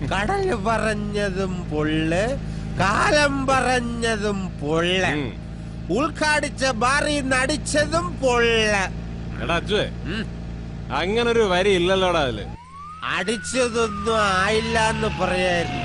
കടൽ പറഞ്ഞതും പൊള്ള് കാലം പറഞ്ഞതും പൊള്ള് ഉം. ഉൾക്കാടിച്ച ബാറി നടിച്ചതും പൊള്ള് എടാ അച്ചുവേ ഉം. അങ്ങനൊരു വരി ഇല്ലല്ലോടാ അതില് അടിച്ചതൊന്നും ആയില്ല എന്ന് പറയായിരുന്നു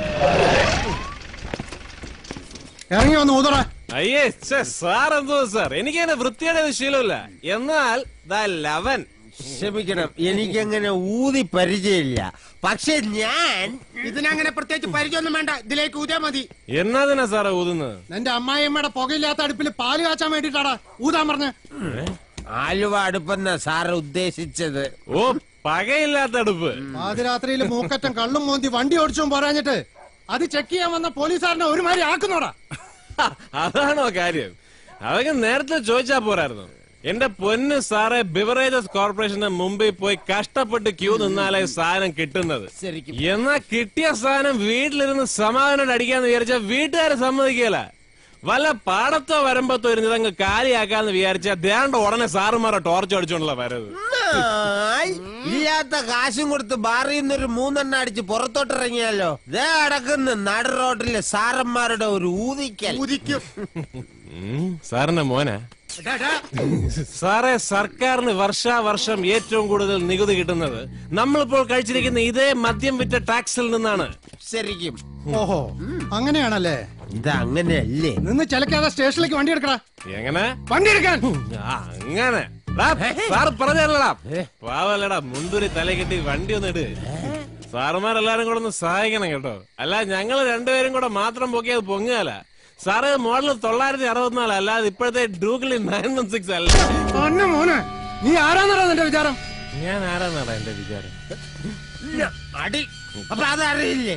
ഇറങ്ങി വന്ന് ഊതറ അയ്യേ ഛെ, സാർ എന്തോ സാർ എനിക്ക് അങ്ങനെ വൃത്തിയുടെ ഒരു ശീലമില്ല എന്നാൽ ദാ ലവൻ ക്ഷമിക്കണം എനിക്കങ്ങനെ ഊതി പരിചയമില്ല പക്ഷെ ഞാൻ ഇതിനങ്ങനെ പ്രത്യേകിച്ച് പരിചയമൊന്നും വേണ്ട ഇതിലേക്ക് ഊതിയാ മതി എന്നതിനാ സാറേ ഊതുന്നത് നിന്റെ അമ്മായിയമ്മയുടെ പുകയില്ലാത്ത അടുപ്പിൽ പാല് കാച്ചാൻ വേണ്ടിട്ടാടാ ഊതാൻ പറഞ്ഞ് ആലുവ അടുപ്പെന്ന സാറ് ഉദ്ദേശിച്ചത് ഓ പകയില്ലാത്ത അടുപ്പ് പാതിരാത്രിയിൽ മൂക്കറ്റം കള്ളും മോന്തി വണ്ടി ഓടിച്ചും പോരാഞ്ഞിട്ട് അത് ചെക്ക് ചെയ്യാൻ വന്ന പോലീസുകാരനെ ഒരുമാതിരി ആക്കുന്നോടാ ഹ, അതാണോ കാര്യം അതൊക്കെ നേരത്തെ ചോദിച്ചാ പോരായിരുന്നു എന്റെ പൊന്ന് സാറെ ബിവറേജസ് കോർപ്പറേഷന്റെ മുമ്പിൽ പോയി കഷ്ടപ്പെട്ട് ക്യൂ നിന്നാലേ സാധനം കിട്ടുന്നത് ശരിക്കും എന്നാ കിട്ടിയ സാധനം വീട്ടിലിരുന്ന് സമാധാനം അടിക്കാന്ന് വിചാരിച്ച വീട്ടുകാരെ സമ്മതിക്കല വല്ല പാടത്തോ വരമ്പത്തോ ഇരുന്ന് അങ്ങ് കാലിയാക്കാന്ന് വിചാരിച്ച ദേണ്ട ഉടനെ സാറുമാരെ ടോർച്ച് അടിച്ചോണ്ടുള്ള വരവ് ആയ്, ഇല്ലാത്ത കാശും കൊടുത്ത് ബാറിൽ നിന്നൊരു മൂന്നെണ്ണ അടിച്ച് പുറത്തോട്ടിറങ്ങിയാലോ ദേ അടക്കുന്ന നട റോഡിലെ സാറന്മാരുടെ ഒരു ഊതിക്കൽ ഊതിക്കും ഉം, സാറിന്റെ മോനെ സാറേ സർക്കാരിന് വർഷാവർഷം ഏറ്റവും കൂടുതൽ നികുതി കിട്ടുന്നത് നമ്മളിപ്പോൾ കഴിച്ചിരിക്കുന്ന ഇതേ മദ്യം വിറ്റ ടാക്സിൽ നിന്നാണ് ശരിക്കും ഓഹോ അങ്ങനെയാണല്ലേ ഇത് അങ്ങനെയല്ലേ നിന്ന് ചിലക്കാതെ സ്റ്റേഷനിലേക്ക് വണ്ടി എടുക്കടാ എങ്ങനെ വണ്ടി എടുക്കാൻ ആ, അങ്ങനെ ഡാ, സാറ് പറഞ്ഞല്ലടാ പാവല്ലടാ മുന്തുരി തല കെട്ടി വണ്ടി ഒന്ന് ഇട് സാറുമാരെല്ലാരും കൂടെ ഒന്ന് സഹായിക്കണം കേട്ടോ അല്ല ഞങ്ങൾ രണ്ടുപേരും കൂടെ മാത്രം പൊക്കിയത് പൊങ്ങുകയല്ല സാറ് മോഡൽ തൊള്ളായിരത്തി അറുപത്തിനാല് അല്ലാതെ ഇപ്പോഴത്തെ ഡൂഗിളി നയൻ വൺ സിക്സ് അല്ല അന്ന മോനെ നീ ആരാന്നടാ നിന്റെ വിചാരം ഞാൻ ആരാന്നാടാ എന്റെ വിചാരം ഇല്ല, അടി അപ്പൊ അതറിയില്ലേ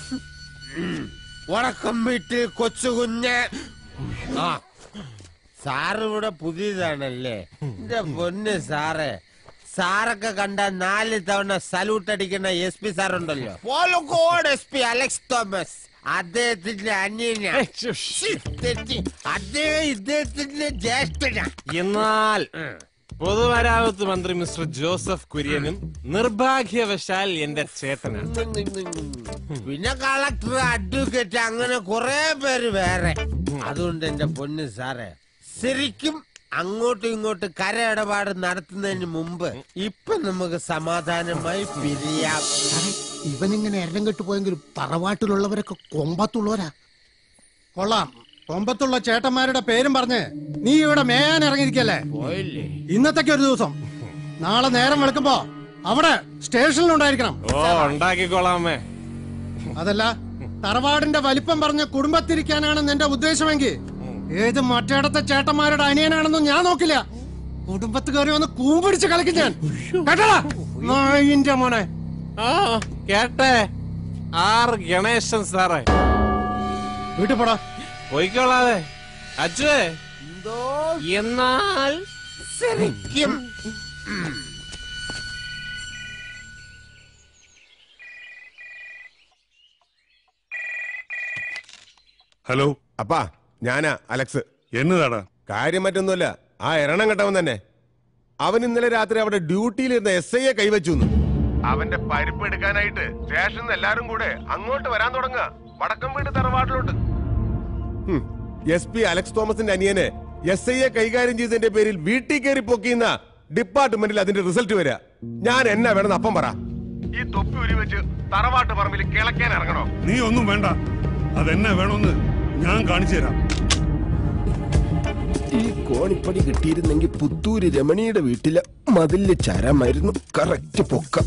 ഉറക്കം വീട്ടിൽ കൊച്ചുകുഞ്ഞ് ആ സാറ് ഇവിടെ പുതിയതാണല്ലേ എന്റെ പൊന്ന് സാറേ സാറൊക്കെ കണ്ട നാല് തവണ സല്യൂട്ട് അടിക്കുന്ന എസ് പി സാറുണ്ടല്ലോ പോലക്കോട് എസ് പി അലക്സ് തോമസ് അദ്ദേഹത്തിന്റെ അന്യന ഏയ്, ശ്ശ്, ശ്ശ്. തെറ്റി അദ്ദേഹം ഇദ്ദേഹത്തിന്റെ ജ്യേഷ്ഠനാ എന്നാൽ പൊതുമരാമത്ത് മന്ത്രി മിസ്റ്റർ ജോസഫ് കുര്യനും നിർഭാഗ്യവശാൽ എന്റെ ചേട്ടനാണ് പിന്നെ കളക്ടർ അഡ്വക്കേറ്റ് അങ്ങനെ കുറെ പേര് വേറെ അതുകൊണ്ട് എന്റെ പൊന്ന് സാറേ ശരിക്കും അങ്ങോട്ടും ഇങ്ങോട്ടും കര ഇടപാട് നടത്തുന്നതിന് മുമ്പ് ഇപ്പൊ നമുക്ക് സമാധാനമായി പിരിയാം ഇവനിങ്ങനെ എരം കെട്ടുപോയെങ്കിലും തറവാട്ടിലുള്ളവരൊക്കെ കൊമ്പത്തുള്ളവരാ കൊള്ളാം കൊമ്പത്തുള്ള ചേട്ടന്മാരുടെ പേരും പറഞ്ഞ് നീ ഇവിടെ മേയാൻ ഇറങ്ങിയിരിക്കല്ലേ പോയില്ലേ ഇന്നത്തേക്ക് ഒരു ദിവസം നാളെ നേരം വെളുക്കുമ്പോ അവിടെ സ്റ്റേഷനിലുണ്ടായിരിക്കണം ഓ ഉണ്ടാക്കിക്കോളാമേ അതല്ല തറവാടിന്റെ വലിപ്പം പറഞ്ഞ് കുടുംബത്തിരിക്കാനാണ് നിന്റെ ഉദ്ദേശമെങ്കിൽ ഏത് മറ്റേടത്തെ ചേട്ടന്മാരുടെ അനിയനാണെന്നും ഞാൻ നോക്കില്ല കുടുംബത്ത് കയറി വന്ന് കൂമ്പിടിച്ച് കളിക്കും ഞാൻ കേട്ടടാ നായിന്റെ മോനെ ആ കേട്ടെ ആർ ഗണേശൻ സാറേ വീട്ടിൽ പോടാ പോയിക്കോളാതെ അച്ചുവേ എന്തോ എന്നാൽ ശരിക്കും ഹലോ അപ്പാ ഞാനാ അലക്സ് എന്നതാടാ കാര്യം മറ്റൊന്നുമല്ല ആ എരണം കെട്ടവൻ തന്നെ അവൻ ഇന്നലെ രാത്രി അവിടെ ഡ്യൂട്ടിയിലിരുന്ന എസ് ഐയെ കൈവച്ചു അവന്റെ പരിപ്പ് എടുക്കാനായിട്ട് സ്റ്റേഷനിൽ എല്ലാരും കൂടെ അങ്ങോട്ട് വരാൻ തുടങ്ങുക വടക്കം വീട് തറവാട്ടിലോട്ട് എസ് പി അലക്സ് തോമസിന്റെ അനിയനെ എസ് ഐയെ കൈകാര്യം ചെയ്തതിന്റെ പേരിൽ വീട്ടിൽ കയറി പൊക്കിയുന്ന ഡിപ്പാർട്ട്മെന്റിൽ അതിന്റെ റിസൾട്ട് വരിക ഞാൻ എന്നാ വേണമെന്ന് അപ്പം പറ ഈ തൊപ്പി ഉരി വെച്ച് തറവാട്ട് പറമ്പിൽ കിളക്കാൻ ഇറങ്ങണോ നീ ഒന്നും വേണ്ട അതെന്നെ വേണമെന്ന് ഞാൻ കാണിച്ചു തരാം ഈ കോണിപ്പടി കിട്ടിയിരുന്നെങ്കിൽ പുത്തൂര് രമണിയുടെ വീട്ടിലെ മതില് ചരമായിരുന്നു കറക്റ്റ് പൊക്ക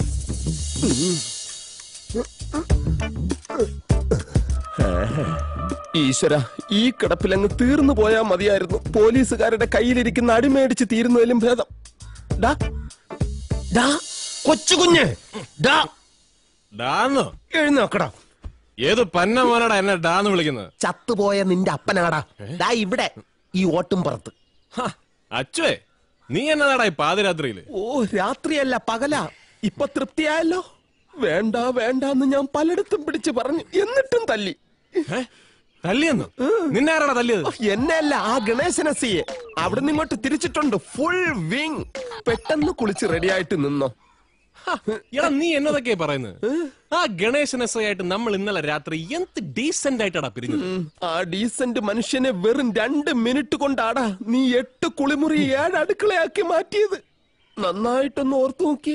ഈശ്വര ഈ കിടപ്പിലങ്ങ് തീർന്നു പോയാ മതിയായിരുന്നു പോലീസുകാരുടെ കയ്യിലിരിക്കുന്ന അടിമേടിച്ച് തീരുന്നതിലും ഭേദം ഡാ ഡാ കൊച്ചുകുഞ്ഞ് ഡാ ഡാന്നോ എഴുന്നേക്കടാ ഏത് പന്ന മോനടാ എന്നെ ഡാന്ന് വിളിക്കുന്നത് ചത്തുപോയ നിന്റെ അപ്പനാടാ ദാ ഇവിടെ ഈ ഓട്ടും പുറത്ത് ഹ, അച്ചുവേ നീ എന്നതാടാ ഈ പാതിരാത്രിയില് ഓ രാത്രിയല്ല പകലാ ഇപ്പൊ തൃപ്തിയായല്ലോ വേണ്ട വേണ്ടാന്ന് ഞാൻ പലയിടത്തും പിടിച്ചു പറഞ്ഞു എന്നിട്ടും തല്ലി ഏ? തല്ലിയെന്നു നിന്നെ ആരാടാ തല്ലിയത് ഓ, എന്നെയല്ല ആ ഗണേശനസിയെ അവിടുന്ന് ഇങ്ങോട്ട് തിരിച്ചിട്ടുണ്ട് ഫുൾ വിങ് പെട്ടെന്ന് കുളിച്ച് റെഡിയായിട്ട് നിന്നോ എടാ നീ എന്നതൊക്കെയാ പറയുന്നത് ആ ഗണേശൻ എസ് ഐ ആയിട്ട് നമ്മൾ ഇന്നലെ രാത്രി എന്ത് ഡീസെന്റ് ആയിട്ടാടാ പിരിഞ്ഞത് ഉം, ആ ഡീസന്റ് മനുഷ്യനെ വെറും രണ്ട് മിനിറ്റ് കൊണ്ടാടാ നീ എട്ട് കുളിമുറി ഏഴ് അടുക്കളയാക്കി മാറ്റിയത് നന്നായിട്ടൊന്ന് ഓർത്തു നോക്കിയേ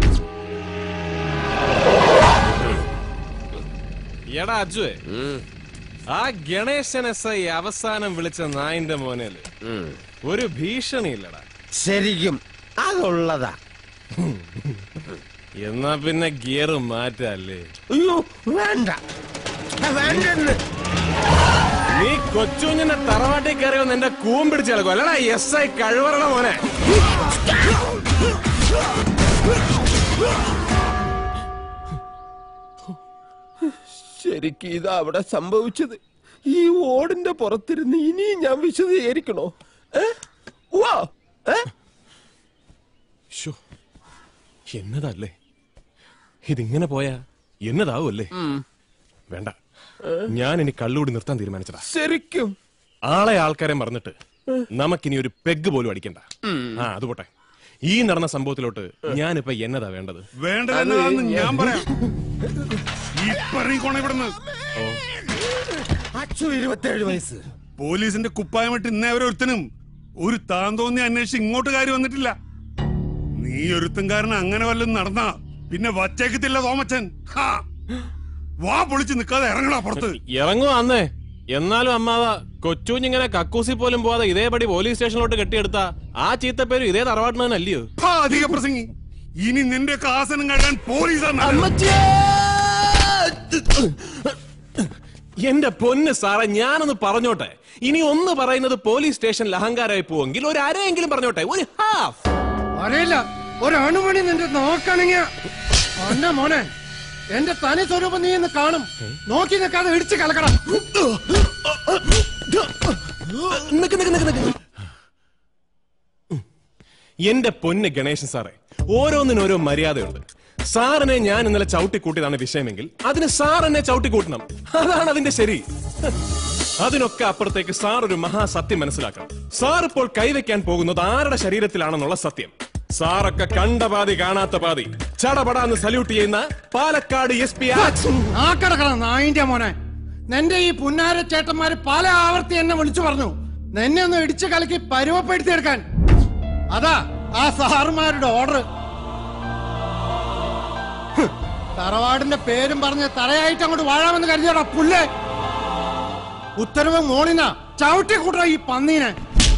എടാ അജുവേ ആ ഗണേശൻ എസ് ഐ അവസാനം വിളിച്ച നായിന്റെ മോനേല് ഒരു ഭീഷണിയില്ലടാ ശരിക്കും അതുള്ളതാ എന്നാ പിന്നെ ഗിയർ മാറ്റല്ലേ അയ്യോ വേണ്ട വേണ്ടെന്ന് നീ കൊച്ചുഞ്ഞിന്റെ തറവാട്ടിൽ കയറി വന്ന് എന്റെ കൂമ്പിടിച്ച് കിടക്കും അല്ലടാ എസ് ഐ കഴിവറണ മോനെ ശരിക്കും ഇതാ അവിടെ സംഭവിച്ചത് ഈ ഓടിന്റെ പുറത്തിരുന്ന് ഇനിയും ഞാൻ വിശദീകരിക്കണോ ഏ? ഉവ്വ. ഏ? ശ്ശോ, എന്നതല്ലേ ഇതിങ്ങനെ പോയാ എന്നതാവുമല്ലേ വേണ്ട ഞാൻ ഇനി കള്ളുകൂടി നിർത്താൻ തീരുമാനിച്ചതാ ശരിക്കും ആളെ ആൾക്കാരെ മറന്നിട്ട് നമുക്കിനി ഒരു പെഗ് പോലും അടിക്കണ്ട ആ അത് പോട്ടെ ഈ നടന്ന സംഭവത്തിലോട്ട് ഞാനിപ്പോ എന്നതാ വേണ്ടത് വേണ്ടതെന്നതാന്ന് ഞാൻ പറയാം ഇപ്പറങ്ങിക്കോണ ഇവിടുന്ന് അച്ചു ഇരുപത്തേഴ് വയസ്സ് പോലീസിന്റെ കുപ്പായമിട്ട് ഇന്നേ വരെ ഒരുത്തനും ഒരു താൻ തോന്നി അന്വേഷിച്ച് ഇങ്ങോട്ട് കാര്യം വന്നിട്ടില്ല നീ ഒരുത്തൻകാരൻ അങ്ങനെ വല്ലതും നടന്നാ പിന്നെ വച്ചേക്കത്തില്ല തോമച്ചൻ ഹാ. വാ പൊളിച്ച് നിക്കാതെ ഇറങ്ങടാ പുറത്ത് ഇറങ്ങുക അന്നേ എന്നാലും അമ്മാവ കൊച്ചുഞ്ഞിങ്ങനെ കക്കൂസി പോലും പോവാതെ ഇതേപടി പോലീസ് സ്റ്റേഷനിലോട്ട് കെട്ടിയെടുത്ത ആ ചീത്തപ്പേരും ഇതേ തറവാട്ടിന് തന്നെ അല്ലയോ ഹാ, അധിക പ്രസംഗി ഇനി നിന്റെ ഒക്കെ ആസനം കഴിയാൻ പോലീസാണ് എന്റെ പൊന്ന് സാറേ ഞാനൊന്ന് പറഞ്ഞോട്ടെ ഇനി ഒന്ന് പറയുന്നത് പോലീസ് സ്റ്റേഷനിൽ അഹങ്കാരമായി പോവെങ്കിൽ ഒരു അരയെങ്കിലും പറഞ്ഞോട്ടെ ഒരു ഹാഫ് അറിയില്ല ഒരു അണുമണി നിന്റെ നോക്കണെങ്കിൽ അന്ന മോനെ എന്റെ തനി സ്വരൂപം നീ ഇന്ന് കാണും നോക്കി നിൽക്കാതെ ഇടിച്ച് കലക്കണം നിക്ക് നിക്ക് നിക്ക് നിക്ക്. എന്റെ പൊന്ന് ഗണേശൻ സാറേ ഓരോന്നിനും ഓരോ മര്യാദയുണ്ട് സാറിനെ ഞാൻ ഇന്നലെ ചവിട്ടിക്കൂട്ടിയതാണ് വിഷയമെങ്കിൽ അതിന് സാർ എന്നെ ചവിട്ടിക്കൂട്ടണം അതാണ് അതിന്റെ ശരി അതിനൊക്കെ അപ്പുറത്തേക്ക് സാർ ഒരു മഹാസത്യം മനസ്സിലാക്കണം സാർ ഇപ്പോൾ കൈവയ്ക്കാൻ പോകുന്നത് ആരുടെ ശരീരത്തിലാണെന്നുള്ള സത്യം സാറൊക്കെ കണ്ട പാതി കാണാത്ത പാതി ചടപടാന്ന് സല്യൂട്ട് ചെയ്യുന്ന പാലക്കാട് എസ് പി ആ കിടക്കണം നായിന്റെ മോനെ നിന്റെ ഈ പുന്നാര ചേട്ടന്മാര് പല ആവർത്തി എന്നെ വിളിച്ചു പറഞ്ഞു നിന്നെ ഒന്ന് ഇടിച്ചു കലക്കി പരുവപ്പെടുത്തി എടുക്കാൻ അതാ ആ സാറുമാരുടെ ഓർഡർ തറവാടിന്റെ പേരും പറഞ്ഞ് തറയായിട്ട് അങ്ങോട്ട് വാഴാമെന്ന് കരുതിയോടാ പുല്ലേ ഉത്തരവ് മോളിന ചവിട്ടി കൂട്ട ഈ പന്നീനെ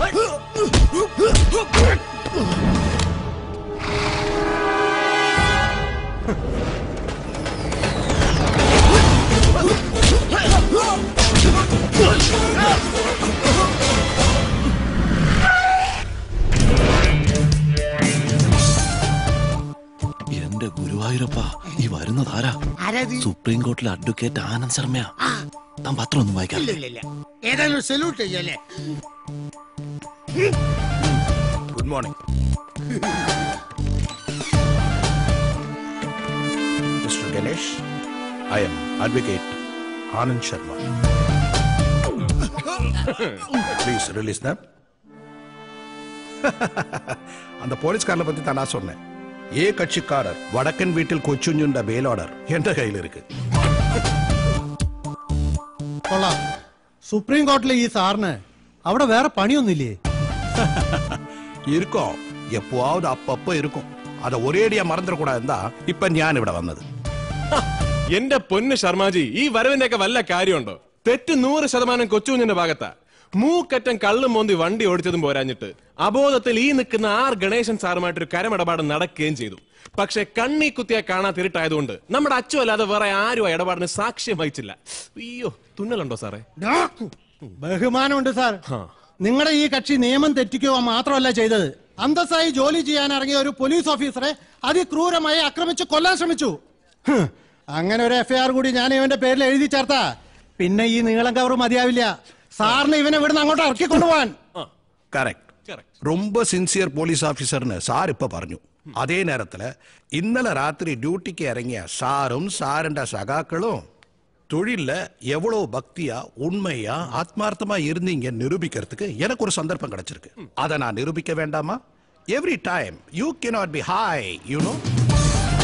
എന്റെ ഗുരുവായൂരപ്പ ഈ വരുന്നതാരാ സുപ്രീം കോർട്ടിലെ അഡ്വക്കേറ്റ് ആനന്ദ് ശർമ്മയാ താൻ പത്രം ഒന്നും വായിക്കാം ഏതായാലും സല്യൂട്ട് ചെയ്യല്ലേ good morning mister Ganesh I'm advocate Anand Sharma please release them அந்த போலீஸ்காரனை பத்தி தான் நான் சொன்னேன் ஏ கட்சிக்காரர் வடக்கன் வீட்டில் கொச்சுஞ்சுண்ட பெயில் ஆர்டர் என்ற கையில் இருக்கு കൊള്ളാം സുപ്രീം കോർട്ടിലെ ഈ സാറിന് അവിടെ വേറെ പണിയൊന്നുമില്ലേ இருக்கும் எப்போவாவது அப்பப்ப இருக்கும் அதை ஒரேடியா மறந்துடக்கூடாதுன்னு தான் இப்ப ஞான் ഇവിടെ വന്നത് എന്റെ പൊന്ന് ശർമാജി ഈ വരവിന്റെ ഒക്കെ വല്ല കാര്യമുണ്ടോ തെറ്റ് നൂറ് ശതമാനം കൊച്ചുകുഞ്ഞിന്റെ ഭാഗത്താ മൂക്കറ്റം കള്ളും മോന്തി വണ്ടി ഓടിച്ചതും പോരാഞ്ഞിട്ട് അബോധത്തിൽ ഈ നിൽക്കുന്ന ആർ ഗണേശൻ സാറുമായിട്ടൊരു കരമിടപാട് നടക്കുകയും ചെയ്തു പക്ഷെ കണ്ണി കുത്തിയ കാണാത്തിരുട്ടായതുകൊണ്ട് നമ്മുടെ അച്ചു അല്ലാതെ വേറെ ആരും ആ ഇടപാടിന് സാക്ഷ്യം വഹിച്ചില്ല അയ്യോ തുന്നലുണ്ടോ സാറേ ഡാ, ബഹുമാനമുണ്ട് സാർ നിങ്ങളുടെ ഈ കക്ഷി നിയമം തെറ്റിക്കുക മാത്രമല്ല ചെയ്തത് അന്തസ്സായി ജോലി ചെയ്യാൻ ഇറങ്ങിയ ഒരു പോലീസ് ഓഫീസറെ അതിക്രൂരമായി ആക്രമിച്ച് കൊല്ലാൻ ശ്രമിച്ചു ഹ്, അങ്ങനെ ഒരു എഫ്ഐആർ കൂടി ഞാൻ ഇവന്റെ പേരിൽ എഴുതി ചേർത്താ പിന്നെ ഈ നീളം കവർ മതിയാവില്ല സാറിന് ഇവനെ ഇവിടുന്ന് അങ്ങോട്ട് ഇറക്കി കൊണ്ടുപോവാൻ കറക്റ്റ് ரொம்ப സിൻസിയർ പോലീസ് ഓഫീസറിന് സാർ ഇപ്പൊ പറഞ്ഞു അതേ നേരത്തില് ഇന്നലെ രാത്രി ഡ്യൂട്ടിക്ക് ഇറങ്ങിയ സാറും സാറിന്റെ സഖാക്കളും தொழில்ல எவ்வளவு பக்தியா உண்மையா ஆத்மார்த்தமா இருந்தீங்க நிரூபிக்கிறதுக்கு எனக்கு ஒரு சந்தர்ப்பம் கிடைச்சிருக்கு அதை நான் நிரூபிக்க வேண்டாமா every time you cannot be hi you know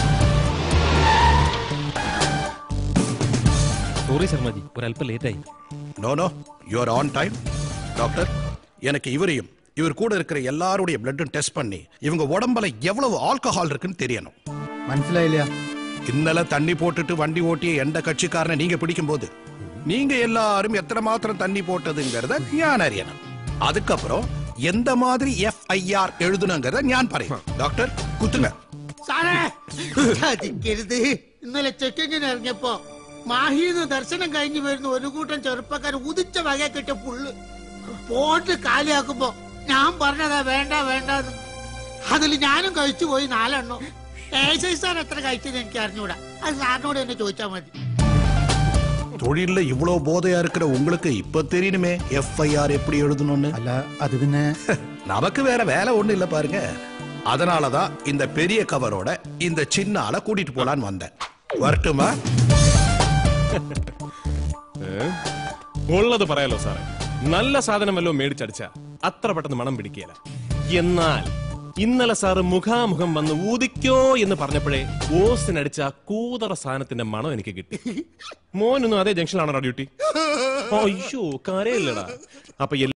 sorry Sharmaji ഒരല്പം ലേറ്റായി no no you're on time doctor எனக்கு இவரையும் இவர் கூட இருக்கிற எல்லாருடைய பிளட்டும் டெஸ்ட் பண்ணி இவங்க உடம்புல எவ்வளவு ஆல்கஹால் இருக்குன்னு தெரியணும் മനസ്സിലായില്ല ഇന്നലെ തണ്ണി പോട്ടിട്ട് വണ്ടി ഓട്ടിയ എന്റെ കക്ഷിക്കാരനെ നീങ്ക പിടിക്കുம்போது நீங்க எல்லாரும் எத்தனை மாத்திரம் தண்ணி போட்டதுங்கிறத ஞான் அறியணும் அதுக்கப்புறம் எந்த மாதிரி எஃப்ஐஆர் எழுதணுங்கிறத ஞான் പറയും டாக்டர் குத்துங்க സാറേ ചതിക്കരുത് ഇന്നലെ ചെക്കിങ്ങിന് ഇറങ്ങിയപ്പോ മാഹിന്ന് ദർശനം കഴിഞ്ഞു വരുന്ന ഒരു കൂട്ടം ചെറുപ്പക്കാർ ഉദിച്ച വക കിട്ടിയ പുള്ള് പോട്ട് കാലിയാക്കുമ്പോ ഞാൻ പറഞ്ഞതാ വേണ്ട വേണ്ടെന്ന് അതിൽ ഞാനും കഴിച്ചു പോയി നാലെണ്ണം ഏശൈ സാർ എത്ര കഴിച്ചത് എനിക്ക് അറിഞ്ഞൂടാ അത് സാറിനോട് എന്നെ ചോദിച്ചാ മതി தொழில்ல இவ்வளவு போதையா இருக்கிற உங்களுக்கு இப்ப தெரியணுமே எஃப்ஐஆர் எப்படி எழுதணும்னு അല്ല അത് പിന്നെ நமக்கு வேற வேலை ஒண்ணு இல்ல பாருங்க அதனாலதான் இந்த பெரிய கவரோட இந்த சின்ன ஆளை கூட்டிட்டு போலான்னு வந்தேன் வரட்டுமா ഉള്ളത് പറയാലോ സാറേ നല്ല സാധനം വല്ലതും മേടിച്ചടിച്ച അത്ര പെട്ടെന്ന് മണം പിടിക്കുകയില്ല എന്നാൽ ഇന്നലെ സാറ് മുഖാമുഖം വന്ന് ഊതിക്കോ എന്ന് പറഞ്ഞപ്പോഴേ ഓസിനടിച്ച ആ കൂതറ സാധനത്തിന്റെ മണം എനിക്ക് കിട്ടി മോനൊന്നും അതേ ജംഗ്ഷനിലാണോ ഡ്യൂട്ടി അയ്യോ കരയില്ലടാ അപ്പൊ